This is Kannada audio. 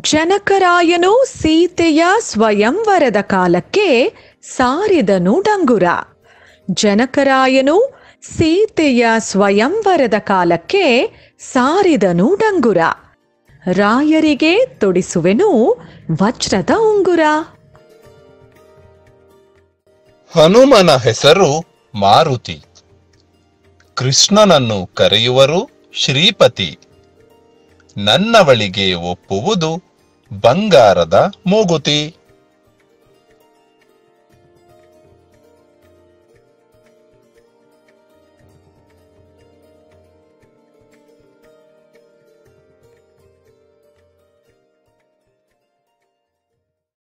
ಜನಕರಾಯನು ಸೀತೆಯ ಸ್ವಯಂವರದ ಕಾಲಕ್ಕೆ ಸಾರಿದನು ಡಂಗುರ ಜನಕರಾಯನು ಸೀತೆಯ ಸ್ವಯಂವರದ ಕಾಲಕ್ಕೆ ಸಾರಿದನು ಡಂಗುರ ರಾಯರಿಗೆ ತೊಡಿಸುವೆನು ವಜ್ರದ ಉಂಗುರ ಹನುಮನ ಹೆಸರು ಮಾರುತಿ ಕೃಷ್ಣನನ್ನು ಕರೆಯುವರು ಶ್ರೀಪತಿ ನನ್ನವಳಿಗೆ ಒಪ್ಪುವುದು ಬಂಗಾರದ ಮೂಗುತಿ